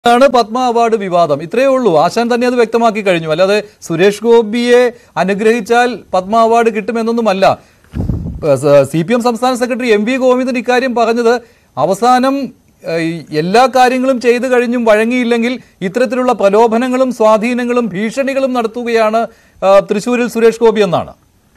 ആണ് പത്മ അവാർഡ് വിവാദം ഇത്രയേ ഉള്ളൂ ആശാൻ തന്നെ അത് വ്യക്തമാക്കി കഴിഞ്ഞു അല്ലാതെ സുരേഷ് ഗോപിയെ അനുഗ്രഹിച്ചാൽ പത്മ അവാർഡ് കിട്ടുമെന്നൊന്നുമല്ല സി പി എം സംസ്ഥാന സെക്രട്ടറി എം വി ഗോവിന്ദൻ ഇക്കാര്യം പറഞ്ഞത് അവസാനം ഏഹ്, ഈ എല്ലാ കാര്യങ്ങളും ചെയ്തു കഴിഞ്ഞും വഴങ്ങിയില്ലെങ്കിൽ ഇത്തരത്തിലുള്ള പ്രലോഭനങ്ങളും സ്വാധീനങ്ങളും ഭീഷണികളും നടത്തുകയാണ് ആ, തൃശ്ശൂരിൽ സുരേഷ് ഗോപി എന്നാണ്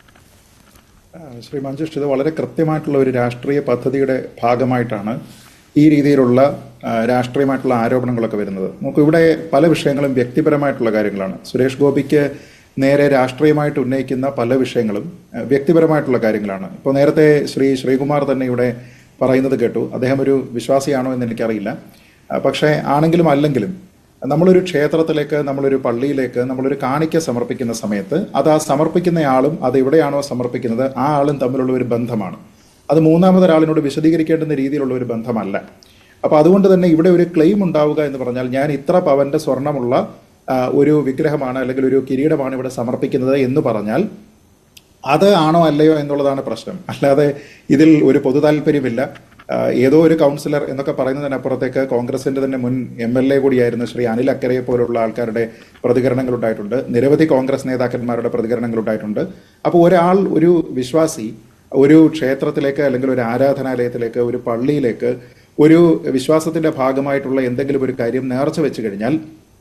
ആ, ശ്രീ മഞ്ജുഷ് ഇത് വളരെ കൃത്യമായിട്ടുള്ള ഒരു രാഷ്ട്രീയ പദ്ധതിയുടെ ഭാഗമായിട്ടാണ് ഈ രീതിയിലുള്ള ആ, രാഷ്ട്രീയമായിട്ടുള്ള ആരോപണങ്ങളൊക്കെ വരുന്നത് നമുക്ക് ഇവിടെ പല വിഷയങ്ങളും വ്യക്തിപരമായിട്ടുള്ള കാര്യങ്ങളാണ് സുരേഷ് ഗോപിക്ക് നേരെ രാഷ്ട്രീയമായിട്ട് ഉന്നയിക്കുന്ന പല വിഷയങ്ങളും ആ, വ്യക്തിപരമായിട്ടുള്ള കാര്യങ്ങളാണ് ഇപ്പോൾ നേരത്തെ ശ്രീ ശ്രീകുമാർ തന്നെ ഇവിടെ പറയുന്നത് കേട്ടു അദ്ദേഹം ഒരു വിശ്വാസിയാണോ എന്ന് എനിക്കറിയില്ല ആ, പക്ഷേ ആണെങ്കിലും അല്ലെങ്കിലും നമ്മളൊരു ക്ഷേത്രത്തിലേക്ക് നമ്മളൊരു പള്ളിയിലേക്ക് നമ്മളൊരു കാണിക്ക സമർപ്പിക്കുന്ന സമയത്ത് അത് ആ സമർപ്പിക്കുന്ന ആളും അത് എവിടെയാണോ സമർപ്പിക്കുന്നത് ആ ആളും തമ്മിലുള്ള ഒരു ബന്ധമാണ് അത് മൂന്നാമതൊരാളിനോട് വിശദീകരിക്കേണ്ടുന്ന രീതിയിലുള്ള ഒരു ബന്ധമല്ല അപ്പോൾ അതുകൊണ്ട് തന്നെ ഇവിടെ ഒരു ക്ലെയിം ഉണ്ടാവുക എന്ന് പറഞ്ഞാൽ ഞാൻ ഇത്ര പവന്റെ സ്വർണമുള്ള ആ, ഒരു വിഗ്രഹമാണ് അല്ലെങ്കിൽ ഒരു കിരീടമാണ് ഇവിടെ സമർപ്പിക്കുന്നത് എന്ന് പറഞ്ഞാൽ അത് ആണോ അല്ലയോ എന്നുള്ളതാണ് പ്രശ്നം അല്ലാതെ ഇതിൽ ഒരു പൊതു താല്പര്യമില്ല ആ, ഏതോ ഒരു കൗൺസിലർ എന്നൊക്കെ പറയുന്നതിനപ്പുറത്തേക്ക് കോൺഗ്രസിന്റെ തന്നെ മുൻ എം എൽ എ കൂടിയായിരുന്ന ശ്രീ അനിൽ അക്കരയെ പോലുള്ള ആൾക്കാരുടെ പ്രതികരണങ്ങൾ ഉണ്ടായിട്ടുണ്ട് നിരവധി കോൺഗ്രസ് നേതാക്കന്മാരുടെ പ്രതികരണങ്ങൾ ഉണ്ടായിട്ടുണ്ട് അപ്പോൾ ഒരാൾ ഒരു വിശ്വാസി ഒരു ക്ഷേത്രത്തിലേക്ക് അല്ലെങ്കിൽ ഒരു ആരാധനാലയത്തിലേക്ക് ഒരു പള്ളിയിലേക്ക് ഒരു വിശ്വാസത്തിന്റെ ഭാഗമായിട്ടുള്ള എന്തെങ്കിലും ഒരു കാര്യം നേർച്ച വെച്ച് കഴിഞ്ഞാൽ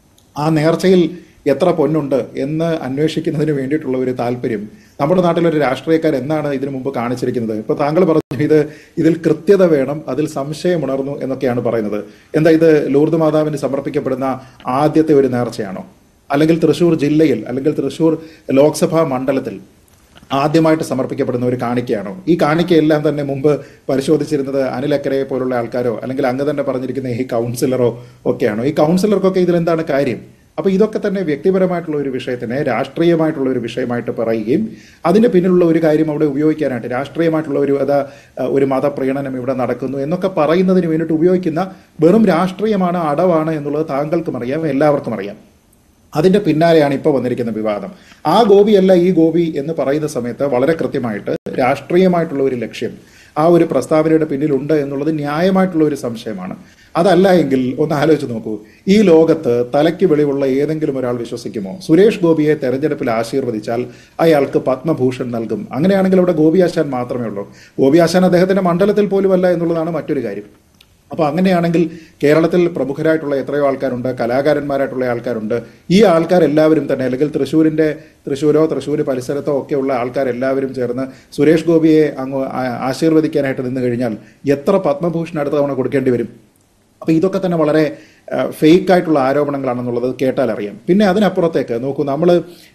ആ നേർച്ചയിൽ എത്ര പൊന്നുണ്ട് എന്ന് അന്വേഷിക്കുന്നതിന് വേണ്ടിയിട്ടുള്ള ഒരു താല്പര്യം നമ്മുടെ നാട്ടിലൊരു രാഷ്ട്രീയക്കാർ എന്നാണ് ഇതിനു മുമ്പ് കാണിച്ചിരിക്കുന്നത് ഇപ്പൊ താങ്കൾ പറഞ്ഞു ഇത് ഇതിൽ കൃത്യത വേണം അതിൽ സംശയം ഉണർന്നു എന്നൊക്കെയാണ് പറയുന്നത് എന്താ ഇത് ലൂർദ് മാതാവിന് സമർപ്പിക്കപ്പെടുന്ന ആദ്യത്തെ ഒരു നേർച്ചയാണോ അല്ലെങ്കിൽ തൃശൂർ ജില്ലയിൽ അല്ലെങ്കിൽ തൃശൂർ ലോക്സഭാ മണ്ഡലത്തിൽ ആദ്യമായിട്ട് സമർപ്പിക്കപ്പെടുന്ന ഒരു കാണിക്കയാണോ ഈ കാണിക്കയെല്ലാം തന്നെ മുമ്പ് പരിശോധിച്ചിരുന്നത് അനിൽ അക്കരയെ പോലുള്ള ആൾക്കാരോ അല്ലെങ്കിൽ അങ്ങ് തന്നെ പറഞ്ഞിരിക്കുന്ന ഈ കൗൺസിലറോ ഒക്കെയാണോ ഈ കൗൺസിലർക്കൊക്കെ ഇതിലെന്താണ് കാര്യം അപ്പൊ ഇതൊക്കെ തന്നെ വ്യക്തിപരമായിട്ടുള്ള ഒരു വിഷയത്തിനെ രാഷ്ട്രീയമായിട്ടുള്ള ഒരു വിഷയമായിട്ട് പറയുകയും അതിന് പിന്നിലുള്ള ഒരു കാര്യം അവിടെ ഉപയോഗിക്കാനായിട്ട് രാഷ്ട്രീയമായിട്ടുള്ള ഒരു അതാ അഹ് ഒരു മതപ്രീണനം ഇവിടെ നടക്കുന്നു എന്നൊക്കെ പറയുന്നതിന് വേണ്ടിയിട്ട് ഉപയോഗിക്കുന്ന വെറും രാഷ്ട്രീയമാണ് അടവാണ് എന്നുള്ളത് താങ്കൾക്കും അറിയാം എല്ലാവർക്കും അറിയാം അതിന്റെ പിന്നാലെയാണ് ഇപ്പോൾ വന്നിരിക്കുന്ന വിവാദം ആ ഗോപിയല്ല ഈ ഗോപി എന്ന് പറയുന്ന സമയത്ത് വളരെ കൃത്യമായിട്ട് രാഷ്ട്രീയമായിട്ടുള്ള ഒരു ലക്ഷ്യം ആ ഒരു പ്രസ്താവനയുടെ പിന്നിലുണ്ട് എന്നുള്ളത് ന്യായമായിട്ടുള്ള ഒരു സംശയമാണ് അതല്ല എങ്കിൽ ഒന്ന് ആലോചിച്ച് നോക്കൂ ഈ ലോകത്ത് തലയ്ക്ക് വെളിവുള്ള ഏതെങ്കിലും ഒരാൾ വിശ്വസിക്കുമോ സുരേഷ് ഗോപിയെ തെരഞ്ഞെടുപ്പിൽ ആശീർവദിച്ചാൽ അയാൾക്ക് പത്മഭൂഷൺ നൽകും അങ്ങനെയാണെങ്കിൽ അവിടെ ഗോപി ആശാൻ മാത്രമേ ഉള്ളൂ ഗോപി ആശാൻ അദ്ദേഹത്തിന്റെ മണ്ഡലത്തിൽ പോലുമല്ല എന്നുള്ളതാണ് മറ്റൊരു കാര്യം അപ്പോൾ അങ്ങനെയാണെങ്കിൽ കേരളത്തിൽ പ്രമുഖരായിട്ടുള്ള എത്രയോ ആൾക്കാരുണ്ട് കലാകാരന്മാരായിട്ടുള്ള ആൾക്കാരുണ്ട് ഈ ആൾക്കാരെല്ലാവരും തന്നെ അല്ലെങ്കിൽ തൃശ്ശൂരിൻ്റെ തൃശ്ശൂരോ തൃശ്ശൂർ പരിസരത്തോ ഒക്കെ ഉള്ള ആൾക്കാരെല്ലാവരും ചേർന്ന് സുരേഷ് ഗോപിയെ അങ്ങ് ആ- ആശീർവദിക്കാനായിട്ട് നിന്ന് കഴിഞ്ഞാൽ എത്ര പത്മഭൂഷൺ അടുത്ത തവണ കൊടുക്കേണ്ടി വരും അപ്പോൾ ഇതൊക്കെ തന്നെ വളരെ ഫേക്ക് ആയിട്ടുള്ള ആരോപണങ്ങളാണെന്നുള്ളത് കേട്ടാൽ അറിയാം പിന്നെ അതിനപ്പുറത്തേക്ക് നോക്കൂ നമ്മൾ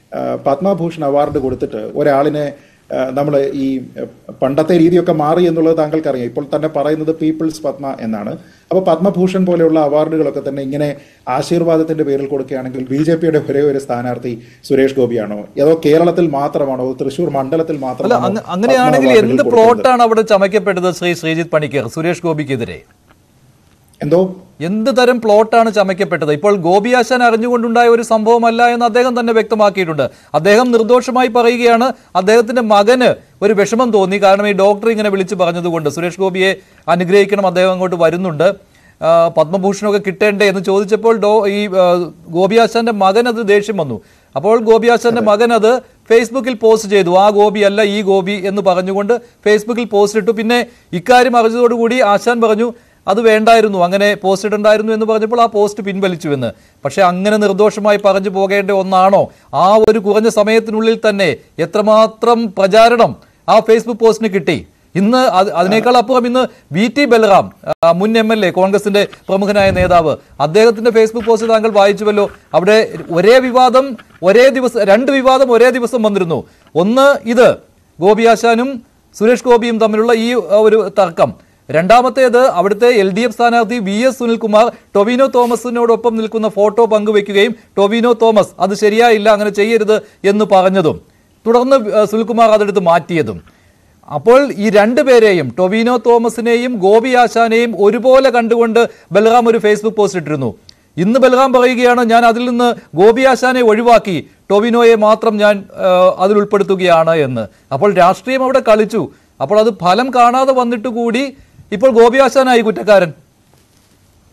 പത്മഭൂഷൺ അവാർഡ് കൊടുത്തിട്ട് ഒരാളിനെ നമ്മൾ ഈ ആ, പണ്ടത്തെ രീതിയൊക്കെ മാറി എന്നുള്ളത് താങ്കൾക്കറിയാം ഇപ്പോൾ തന്നെ പറയുന്നത് പീപ്പിൾസ് പത്മ എന്നാണ് അപ്പോൾ പത്മഭൂഷൺ പോലെയുള്ള അവാർഡുകളൊക്കെ തന്നെ ഇങ്ങനെ ആശീർവാദത്തിന്റെ പേരിൽ കൊടുക്കുകയാണെങ്കിൽ ബി ജെ പിയുടെ ഒരേ ഒരു സ്ഥാനാർത്ഥി സുരേഷ് ഗോപിയാണോ ഏതോ കേരളത്തിൽ മാത്രമാണോ തൃശ്ശൂർ മണ്ഡലത്തിൽ അല്ല മാത്രമാണോ അങ്ങ- അങ്ങനെയാണെങ്കിൽ പത്മ എന്ത് അവാർഡുകൾ കൊടുക്കുന്നത്? പ്ലോട്ടാണ് അവിടെ ചമയ്ക്കപ്പെട്ടത് ശ്രീ ശ്രീജിത്ത് പണിക്കർ സുരേഷ് ഗോപിക്കെതിരെ എന്തോ എന്ത് തരം പ്ലോട്ടാണ് ചമയ്ക്കപ്പെട്ടത് ഇപ്പോൾ ഗോപിയാശാൻ അറിഞ്ഞുകൊണ്ടുണ്ടായ ഒരു സംഭവമല്ല എന്ന് അദ്ദേഹം തന്നെ വ്യക്തമാക്കിയിട്ടുണ്ട് അദ്ദേഹം നിർദോഷമായി പറയുകയാണ് അദ്ദേഹത്തിന്റെ മകന് ഒരു വിഷമം തോന്നി കാരണം ഈ ഡോക്ടർ ഇങ്ങനെ വിളിച്ചു പറഞ്ഞതുകൊണ്ട് സുരേഷ് ഗോപിയെ അനുഗ്രഹിക്കണം അദ്ദേഹം അങ്ങോട്ട് വരുന്നുണ്ട് ആ, പത്മഭൂഷണമൊക്കെ കിട്ടേണ്ടേ എന്ന് ചോദിച്ചപ്പോൾ ഡോ ഈ ആ, ഗോപിയാശാന്റെ മകൻ അത് ദേഷ്യം വന്നു അപ്പോൾ ഗോപിയാശാന്റെ മകൻ അത് ഫേസ്ബുക്കിൽ പോസ്റ്റ് ചെയ്തു ആ ഗോപി അല്ല ഈ ഗോപി എന്ന് പറഞ്ഞുകൊണ്ട് ഫേസ്ബുക്കിൽ പോസ്റ്റ് ഇട്ടു പിന്നെ ഇക്കാര്യം അറിഞ്ഞതോടുകൂടി ആശാൻ പറഞ്ഞു അത് വേണ്ടായിരുന്നു അങ്ങനെ പോസ്റ്റ് ഇടണ്ടായിരുന്നു എന്ന് പറഞ്ഞപ്പോൾ ആ പോസ്റ്റ് പിൻവലിച്ചു എന്ന് പക്ഷേ അങ്ങനെ നിർദോഷമായി പറഞ്ഞു പോകേണ്ട ഒന്നാണോ ആ ഒരു കുറഞ്ഞ സമയത്തിനുള്ളിൽ തന്നെ എത്രമാത്രം പ്രചാരണം ആ ഫേസ്ബുക്ക് പോസ്റ്റിന് കിട്ടി ഇന്ന് അത് അതിനേക്കാൾ അപ്പുറം ഇന്ന് വി ടി ബൽറാം ആ, മുൻ എം എൽ എ കോൺഗ്രസിന്റെ പ്രമുഖനായ നേതാവ് അദ്ദേഹത്തിന്റെ ഫേസ്ബുക്ക് പോസ്റ്റ് താങ്കൾ വായിച്ചുവല്ലോ അവിടെ ഒരേ വിവാദം ഒരേ ദിവസം രണ്ട് വിവാദം ഒരേ ദിവസം വന്നിരുന്നു ഒന്ന് ഇത് ഗോപിയാശാനും സുരേഷ് ഗോപിയും തമ്മിലുള്ള ഈ ആ, ഒരു തർക്കം രണ്ടാമത്തേത് അവിടുത്തെ എൽ ഡി എഫ് സ്ഥാനാർത്ഥി വി എസ് സുനിൽകുമാർ ടൊവിനോ തോമസിനോടൊപ്പം നിൽക്കുന്ന ഫോട്ടോ പങ്കുവെക്കുകയും ടൊവിനോ തോമസ് അത് ശരിയായില്ല അങ്ങനെ ചെയ്യരുത് എന്ന് പറഞ്ഞതും തുടർന്ന് ആ, സുനിൽകുമാർ അതെടുത്ത് മാറ്റിയതും അപ്പോൾ ഈ രണ്ടുപേരെയും ടൊവിനോ തോമസിനെയും ഗോപി ആശാനെയും ഒരുപോലെ കണ്ടുകൊണ്ട് ബൽറാം ഒരു ഫേസ്ബുക്ക് പോസ്റ്റ് ഇട്ടിരുന്നു ഇന്ന് ബൽറാം പറയുകയാണ് ഞാൻ അതിൽ നിന്ന് ഗോപി ആശാനെ ഒഴിവാക്കി ടൊവിനോയെ മാത്രം ഞാൻ ആ, അതിൽ ഉൾപ്പെടുത്തുകയാണ് എന്ന് അപ്പോൾ രാഷ്ട്രീയം അവിടെ കളിച്ചു അപ്പോൾ അത് ഫലം കാണാതെ വന്നിട്ട് കൂടി ഇപ്പോൾ ഗോപി ആശാനായി കുറ്റക്കാരൻ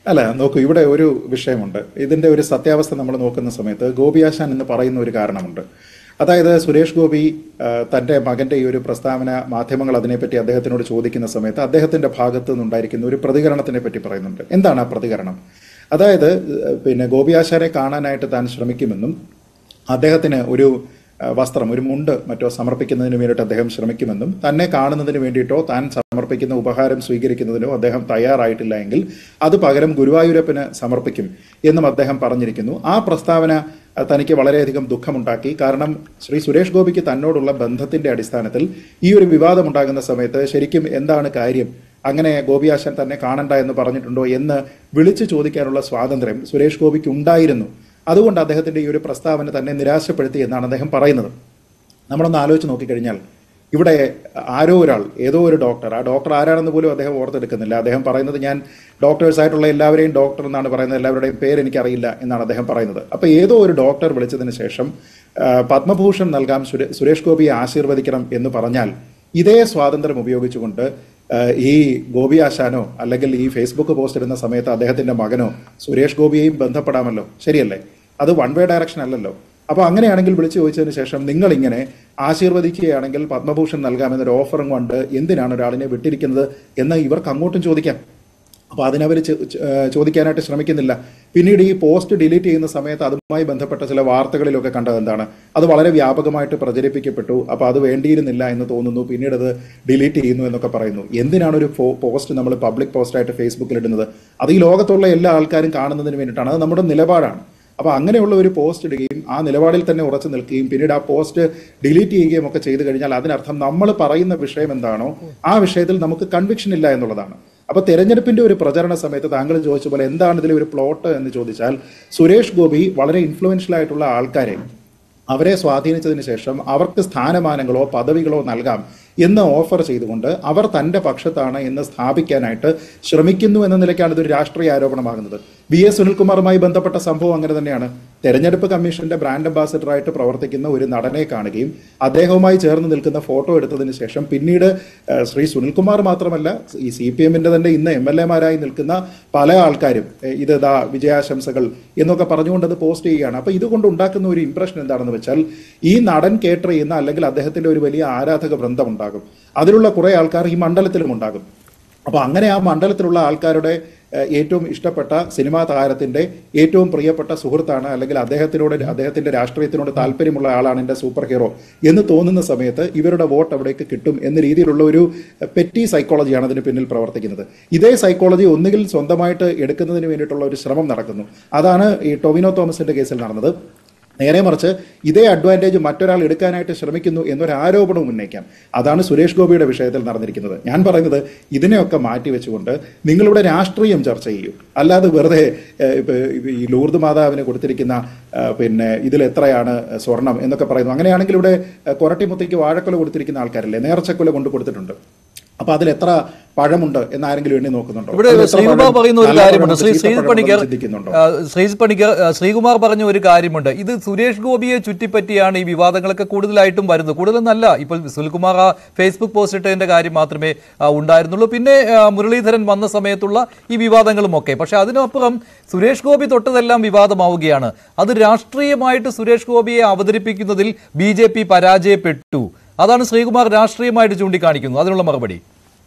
അല്ല നോക്കൂ ഇവിടെ ഒരു വിഷയമുണ്ട് ഇതിന്റെ ഒരു സത്യാവസ്ഥ നമ്മൾ നോക്കുന്ന സമയത്ത് ഗോപിയാശാൻ എന്ന് പറയുന്ന ഒരു കാരണമുണ്ട് അതായത് സുരേഷ് ഗോപി ആ, തന്റെ മകന്റെ ഈ ഒരു പ്രസ്താവന മാധ്യമങ്ങൾ അതിനെപ്പറ്റി അദ്ദേഹത്തിനോട് ചോദിക്കുന്ന സമയത്ത് അദ്ദേഹത്തിന്റെ ഭാഗത്തു നിന്നുണ്ടായിരിക്കുന്ന ഒരു പ്രതികരണത്തിനെ പറ്റി പറയുന്നുണ്ട് എന്താണ് ആ പ്രതികരണം അതായത് ഏഹ്, പിന്നെ ഗോപിയാശാനെ കാണാനായിട്ട് താൻ ശ്രമിക്കുമെന്നും അദ്ദേഹത്തിന് ഒരു ആ, വസ്ത്രം ഒരു മുണ്ട് മറ്റോ സമർപ്പിക്കുന്നതിന് വേണ്ടിയിട്ട് അദ്ദേഹം ശ്രമിക്കുമെന്നും തന്നെ കാണുന്നതിന് വേണ്ടിയിട്ടോ താൻ സമർപ്പിക്കുന്ന ഉപഹാരം സ്വീകരിക്കുന്നതിനോ അദ്ദേഹം തയ്യാറായിട്ടില്ല എങ്കിൽ അത് പകരം ഗുരുവായൂരപ്പന് സമർപ്പിക്കും എന്നും അദ്ദേഹം പറഞ്ഞിരിക്കുന്നു ആ പ്രസ്താവന ആ, തനിക്ക് വളരെയധികം ദുഃഖമുണ്ടാക്കി കാരണം ശ്രീ സുരേഷ് ഗോപിക്ക് തന്നോടുള്ള ബന്ധത്തിന്റെ അടിസ്ഥാനത്തിൽ ഈ ഒരു വിവാദം ഉണ്ടാകുന്ന സമയത്ത് ശരിക്കും എന്താണ് കാര്യം അങ്ങനെ ഗോപിയാശൻ തന്നെ കാണണ്ട എന്ന് പറഞ്ഞിട്ടുണ്ടോ എന്ന് വിളിച്ചു ചോദിക്കാനുള്ള സ്വാതന്ത്ര്യം സുരേഷ് ഗോപിക്ക് ഉണ്ടായിരുന്നു അതുകൊണ്ട് അദ്ദേഹത്തിന്റെ ഈ ഒരു പ്രസ്താവന തന്നെ നിരാശപ്പെടുത്തി എന്നാണ് അദ്ദേഹം പറയുന്നത് നമ്മളൊന്ന് ആലോചിച്ച് നോക്കിക്കഴിഞ്ഞാൽ ഇവിടെ ആരോ ഒരാൾ ഏതോ ഒരു ഡോക്ടർ ആ ഡോക്ടർ ആരാണെന്ന് പോലും അദ്ദേഹം ഓർത്തെടുക്കുന്നില്ല അദ്ദേഹം പറയുന്നത് ഞാൻ ഡോക്ടേഴ്സ് ആയിട്ടുള്ള എല്ലാവരെയും ഡോക്ടർ എന്നാണ് പറയുന്നത് എല്ലാവരുടെയും പേര് എനിക്കറിയില്ല എന്നാണ് അദ്ദേഹം പറയുന്നത് അപ്പോൾ ഏതോ ഒരു ഡോക്ടർ വിളിച്ചതിന് ശേഷം ആ, പത്മഭൂഷൺ നൽകാം സുരേ- സുരേഷ് ഗോപിയെ ആശീർവദിക്കണം എന്ന് പറഞ്ഞാൽ ഇതേ സ്വാതന്ത്ര്യം ഉപയോഗിച്ചുകൊണ്ട് ആ, ഈ ഗോപി ആശാനോ അല്ലെങ്കിൽ ഈ ഫേസ്ബുക്ക് പോസ്റ്റ് ഇടുന്ന സമയത്ത് അദ്ദേഹത്തിന്റെ മകനോ സുരേഷ് ഗോപിയെയും ബന്ധപ്പെടാമല്ലോ ശരിയല്ലേ അത് വൺ വേ ഡയറക്ഷൻ അല്ലല്ലോ അപ്പോൾ അങ്ങനെയാണെങ്കിൽ വിളിച്ചു ചോദിച്ചതിന് ശേഷം നിങ്ങൾ ഇങ്ങനെ ആശീർവദിക്കുകയാണെങ്കിൽ പത്മഭൂഷൺ നൽകാമെന്നൊരു ഓഫറും കൊണ്ട് എന്തിനാണ് ഒരാളിനെ വിട്ടിരിക്കുന്നത് എന്ന് ഇവർക്ക് അങ്ങോട്ടും ചോദിക്കാം അപ്പോൾ അതിനവർ ചോദിക്കാനായിട്ട് ശ്രമിക്കുന്നില്ല പിന്നീട് ഈ പോസ്റ്റ് ഡിലീറ്റ് ചെയ്യുന്ന സമയത്ത് അതുമായി ബന്ധപ്പെട്ട ചില വാർത്തകളിലൊക്കെ കണ്ടത് എന്താണ് അത് വളരെ വ്യാപകമായിട്ട് പ്രചരിപ്പിക്കപ്പെട്ടു അപ്പോൾ അത് വേണ്ടിയിരുന്നില്ല എന്ന് തോന്നുന്നു പിന്നീട് അത് ഡിലീറ്റ് ചെയ്യുന്നു എന്നൊക്കെ പറയുന്നു എന്തിനാണ് ഒരു പോസ്റ്റ് നമ്മൾ പബ്ലിക് പോസ്റ്റായിട്ട് ഫേസ്ബുക്കിൽ ഇടുന്നത് അത് ഈ ലോകത്തുള്ള എല്ലാ ആൾക്കാരും കാണുന്നതിന് വേണ്ടിയിട്ടാണ് അത് നമ്മുടെ നിലപാടാണ് അപ്പോൾ അങ്ങനെയുള്ള ഒരു പോസ്റ്റ് ഇടുകയും ആ നിലപാടിൽ തന്നെ ഉറച്ചു നിൽക്കുകയും പിന്നീട് ആ പോസ്റ്റ് ഡിലീറ്റ് ചെയ്യുകയും ഒക്കെ ചെയ്തു കഴിഞ്ഞാൽ അതിനർത്ഥം നമ്മൾ പറയുന്ന വിഷയം എന്താണോ ആ വിഷയത്തിൽ നമുക്ക് കൺവിക്ഷൻ ഇല്ല എന്നുള്ളതാണ് അപ്പൊ തെരഞ്ഞെടുപ്പിന്റെ ഒരു പ്രചരണ സമയത്ത് താങ്കൾ ചോദിച്ച പോലെ എന്താണ് ഇതിലെ ഒരു പ്ലോട്ട് എന്ന് ചോദിച്ചാൽ സുരേഷ് ഗോപി വളരെ ഇൻഫ്ലുവൻഷ്യൽ ആയിട്ടുള്ള ആൾക്കാരെ അവരെ സ്വാധീനിച്ചതിന് ശേഷം അവർക്ക് സ്ഥാനമാനങ്ങളോ പദവികളോ നൽകാം എന്ന് ഓഫർ ചെയ്തുകൊണ്ട് അവർ തന്റെ പക്ഷത്താണ് എന്ന് സ്ഥാപിക്കാനായിട്ട് ശ്രമിക്കുന്നു എന്ന നിലയ്ക്കാണ് ഇതൊരു രാഷ്ട്രീയ ആരോപണമാകുന്നത് വി എസ് സുനിൽകുമാറുമായി ബന്ധപ്പെട്ട സംഭവം അങ്ങനെ തന്നെയാണ് തെരഞ്ഞെടുപ്പ് കമ്മീഷന്റെ ബ്രാൻഡ് അംബാസഡറായിട്ട് പ്രവർത്തിക്കുന്ന ഒരു നടനെ കാണുകയും അദ്ദേഹവുമായി ചേർന്ന് നിൽക്കുന്ന ഫോട്ടോ എടുത്തതിന് ശേഷം പിന്നീട് ഏഹ്, ശ്രീ സുനിൽകുമാർ മാത്രമല്ല ഈ സി പി എമ്മിന്റെ തന്നെ ഇന്ന് എം എൽ എമാരായി നിൽക്കുന്ന പല ആൾക്കാരും ഏഹ്, ഇത് ദാ വിജയാശംസകൾ എന്നൊക്കെ പറഞ്ഞുകൊണ്ട് അത് പോസ്റ്റ് ചെയ്യുകയാണ് അപ്പൊ ഇതുകൊണ്ട് ഉണ്ടാക്കുന്ന ഒരു ഇംപ്രഷൻ എന്താണെന്ന് വെച്ചാൽ ഈ നടൻ കേട്ടർ ചെയ്യുന്ന അല്ലെങ്കിൽ അദ്ദേഹത്തിന്റെ ഒരു വലിയ ആരാധക വൃന്ദം ഉണ്ടാകും അതിലുള്ള കുറെ ആൾക്കാർ ഈ മണ്ഡലത്തിലും ഉണ്ടാകും അപ്പൊ അങ്ങനെ ആ മണ്ഡലത്തിലുള്ള ആൾക്കാരുടെ ഏഹ്, ഏറ്റവും ഇഷ്ടപ്പെട്ട സിനിമാ താരത്തിന്റെ ഏറ്റവും പ്രിയപ്പെട്ട സുഹൃത്താണ് അല്ലെങ്കിൽ അദ്ദേഹത്തിനോട് അദ്ദേഹത്തിന്റെ രാഷ്ട്രീയത്തിനോട് താല്പര്യമുള്ള ആളാണ് എന്റെ സൂപ്പർ ഹീറോ എന്ന് തോന്നുന്ന സമയത്ത് ഇവരുടെ വോട്ട് അവിടേക്ക് കിട്ടും എന്ന രീതിയിലുള്ള ഒരു പെറ്റി സൈക്കോളജിയാണ് അതിന് പിന്നിൽ പ്രവർത്തിക്കുന്നത് ഇതേ സൈക്കോളജി ഒന്നുകിൽ സ്വന്തമായിട്ട് എടുക്കുന്നതിന് വേണ്ടിയിട്ടുള്ള ഒരു ശ്രമം നടക്കുന്നു അതാണ് ഈ ടൊവിനോ തോമസിന്റെ കേസിൽ നടന്നത് നേരെ മറിച്ച് ഇതേ അഡ്വാൻറ്റേജ് മറ്റൊരാൾ എടുക്കാനായിട്ട് ശ്രമിക്കുന്നു എന്നൊരു ആരോപണവും ഉന്നയിക്കാം അതാണ് സുരേഷ് ഗോപിയുടെ വിഷയത്തിൽ നടന്നിരിക്കുന്നത് ഞാൻ പറയുന്നത് ഇതിനെയൊക്കെ മാറ്റി വെച്ചുകൊണ്ട് നിങ്ങളിവിടെ രാഷ്ട്രീയം ചർച്ച ചെയ്യൂ അല്ലാതെ വെറുതെ ഏഹ്, ഇപ്പൊ ഈ ലൂർദ് മാതാവിന് കൊടുത്തിരിക്കുന്ന ഏഹ്, പിന്നെ ഇതിൽ എത്രയാണ് സ്വർണം എന്നൊക്കെ പറയുന്നു അങ്ങനെയാണെങ്കിൽ ഇവിടെ ഏഹ്, കൊരട്ടിമുത്തയ്ക്ക് വാഴക്കൊല കൊടുത്തിരിക്കുന്ന ആൾക്കാരല്ലേ നേർച്ചക്കൊല കൊണ്ട് കൊടുത്തിട്ടുണ്ട് അപ്പൊ അതിൽ എത്ര പഴമുണ്ട് എന്ന് ആരെങ്കിലും എണ്ണി നോക്കുന്നുണ്ടോ ഇവിടെ അതിൽ എത്ര ശ്രീകുമാർ പഴം- പറയുന്ന ഒരു നല്ല കാര്യമുണ്ട് പഴമുണ്ട്, ശ്രീ ചീത്ത ശ്രീ പഴമുണ്ടെന്ന് പണിക്കർ ചിന്തിക്കുന്നുണ്ടോ ആ, ശ്രീ പണിക്കർ ആ, ശ്രീകുമാർ പറഞ്ഞ ഒരു കാര്യമുണ്ട് ഇത് സുരേഷ് ഗോപിയെ ചുറ്റിപ്പറ്റിയാണ് ഈ വിവാദങ്ങളൊക്കെ കൂടുതലായിട്ടും വരുന്നത് കൂടുതലൊന്നല്ല ഇപ്പോൾ സുനിൽകുമാർ ആ ഫേസ്ബുക്ക് പോസ്റ്റ് ഇട്ടതിന്റെ കാര്യം മാത്രമേ ആ, ഉണ്ടായിരുന്നുള്ളൂ പിന്നെ ആ, മുരളീധരൻ വന്ന സമയത്തുള്ള ഈ വിവാദങ്ങളും ഒക്കെ പക്ഷെ അതിനപ്പുറം സുരേഷ് ഗോപി തൊട്ടതെല്ലാം വിവാദമാവുകയാണ് അത് രാഷ്ട്രീയമായിട്ട് സുരേഷ് ഗോപിയെ അവതരിപ്പിക്കുന്നതിൽ ബി ജെ പി പരാജയപ്പെട്ടു അതാണ് ശ്രീകുമാർ രാഷ്ട്രീയമായിട്ട് ചൂണ്ടിക്കാണിക്കുന്നത് അതിനുള്ള മറുപടി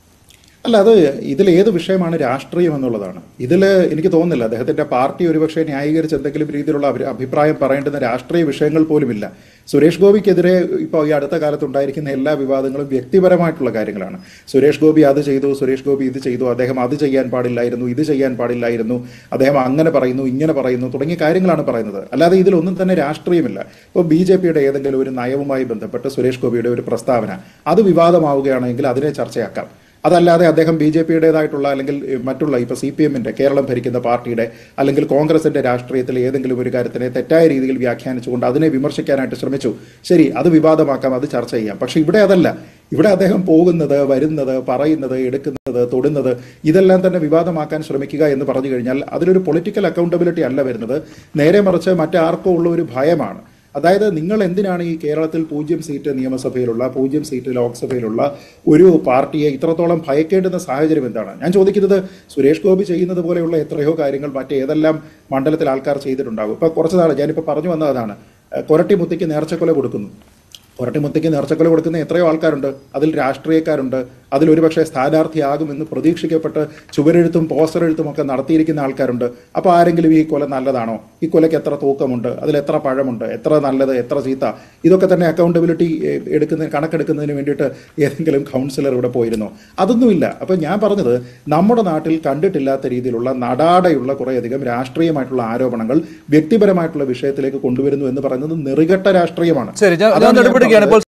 അല്ല അത് ഇതിൽ ഏത് വിഷയമാണ് രാഷ്ട്രീയം എന്നുള്ളതാണ് ഇതിൽ എനിക്ക് തോന്നുന്നില്ല അദ്ദേഹത്തിന്റെ പാർട്ടി ഒരുപക്ഷെ ന്യായീകരിച്ച് എന്തെങ്കിലും രീതിയിലുള്ള അഭി- അഭിപ്രായം പറയേണ്ടുന്ന രാഷ്ട്രീയ വിഷയങ്ങൾ പോലുമില്ല സുരേഷ് ഗോപിക്കെതിരെ ഇപ്പോൾ ഈ അടുത്ത കാലത്ത് ഉണ്ടായിരിക്കുന്ന എല്ലാ വിവാദങ്ങളും വ്യക്തിപരമായിട്ടുള്ള കാര്യങ്ങളാണ് സുരേഷ് ഗോപി അത് ചെയ്തു സുരേഷ് ഗോപി ഇത് ചെയ്തു അദ്ദേഹം അത് ചെയ്യാൻ പാടില്ലായിരുന്നു ഇത് ചെയ്യാൻ പാടില്ലായിരുന്നു അദ്ദേഹം അങ്ങനെ പറയുന്നു ഇങ്ങനെ പറയുന്നു തുടങ്ങിയ കാര്യങ്ങളാണ് പറയുന്നത് അല്ലാതെ ഇതിലൊന്നും തന്നെ രാഷ്ട്രീയമില്ല ഇപ്പോൾ ബി ജെ പിയുടെ ഏതെങ്കിലും ഒരു നയവുമായി ബന്ധപ്പെട്ട് സുരേഷ് ഗോപിയുടെ ഒരു പ്രസ്താവന അത് വിവാദമാവുകയാണെങ്കിൽ അതിനെ ചർച്ചയാക്കാം അതല്ലാതെ അദ്ദേഹം ബി ജെ പിയുടേതായിട്ടുള്ള അല്ലെങ്കിൽ ഏഹ്, മറ്റുള്ള ഇപ്പോൾ സി പി എമ്മിന്റെ കേരളം ഭരിക്കുന്ന പാർട്ടിയുടെ അല്ലെങ്കിൽ കോൺഗ്രസിന്റെ രാഷ്ട്രീയത്തിൽ ഏതെങ്കിലും ഒരു കാര്യത്തിനെ തെറ്റായ രീതിയിൽ വ്യാഖ്യാനിച്ചുകൊണ്ട് അതിനെ വിമർശിക്കാനായിട്ട് ശ്രമിച്ചു ശരി അത് വിവാദമാക്കാം അത് ചർച്ച ചെയ്യാം പക്ഷെ ഇവിടെ അതല്ല ഇവിടെ അദ്ദേഹം പോകുന്നത് വരുന്നത് പറയുന്നത് എടുക്കുന്നത് തൊടുന്നത് ഇതെല്ലാം തന്നെ വിവാദമാക്കാൻ ശ്രമിക്കുക എന്ന് പറഞ്ഞു കഴിഞ്ഞാൽ അതിലൊരു പൊളിറ്റിക്കൽ അക്കൗണ്ടബിലിറ്റി അല്ല വരുന്നത് നേരെ മറിച്ച് മറ്റാർക്കോ ഉള്ള ഒരു ഭയമാണ് അതായത് നിങ്ങൾ എന്തിനാണ് ഈ കേരളത്തിൽ പൂജ്യം സീറ്റ് നിയമസഭയിലുള്ള പൂജ്യം സീറ്റ് ലോക്സഭയിലുള്ള ഒരു പാർട്ടിയെ ഇത്രത്തോളം ഭയക്കേണ്ടുന്ന സാഹചര്യം എന്താണ് ഞാൻ ചോദിക്കുന്നത് സുരേഷ് ഗോപി ചെയ്യുന്നത് പോലെയുള്ള എത്രയോ കാര്യങ്ങൾ മറ്റേതെല്ലാം മണ്ഡലത്തിൽ ആൾക്കാർ ചെയ്തിട്ടുണ്ടാകും ഇപ്പോൾ കുറച്ച് നാൾ ഞാനിപ്പോൾ പറഞ്ഞു വന്നതാണ് കൊരട്ടി മുത്തിക്ക് നേർച്ചക്കൊല കൊടുക്കുന്നു കൊരട്ടിമുത്തയ്ക്ക് നേർച്ചക്കൊല കൊടുക്കുന്ന എത്രയോ ആൾക്കാരുണ്ട് അതിൽ രാഷ്ട്രീയക്കാരുണ്ട് അതിൽ ഒരുപക്ഷെ സ്ഥാനാർത്ഥിയാകുമെന്ന് പ്രതീക്ഷിക്കപ്പെട്ട് ചുവരെഴുത്തും പോസ്റ്റർ എഴുത്തും ഒക്കെ നടത്തിയിരിക്കുന്ന ആൾക്കാരുണ്ട് അപ്പോൾ ആരെങ്കിലും ഈ കൊല നല്ലതാണോ ഈ കൊലയ്ക്ക് എത്ര തൂക്കമുണ്ട് അതിൽ എത്ര പഴമുണ്ട് എത്ര നല്ലത് എത്ര ചീത്ത ഇതൊക്കെ തന്നെ അക്കൗണ്ടബിലിറ്റി എടുക്കുന്ന കണക്കെടുക്കുന്നതിന് വേണ്ടിയിട്ട് ഏതെങ്കിലും കൗൺസിലർ ഇവിടെ പോയിരുന്നോ അതൊന്നുമില്ല അപ്പോൾ ഞാൻ പറഞ്ഞത് നമ്മുടെ നാട്ടിൽ കണ്ടിട്ടില്ലാത്ത രീതിയിലുള്ള നടാടെയുള്ള കുറേയധികം രാഷ്ട്രീയമായിട്ടുള്ള ആരോപണങ്ങൾ വ്യക്തിപരമായിട്ടുള്ള വിഷയത്തിലേക്ക് കൊണ്ടുവരുന്നു എന്ന് പറയുന്നത് നെറികെട്ട രാഷ്ട്രീയമാണ് ശരി ഞാൻ അതാണ് ഞാൻ ഞാൻ ഇടപെടുകയാണ് ഇപ്പോൾ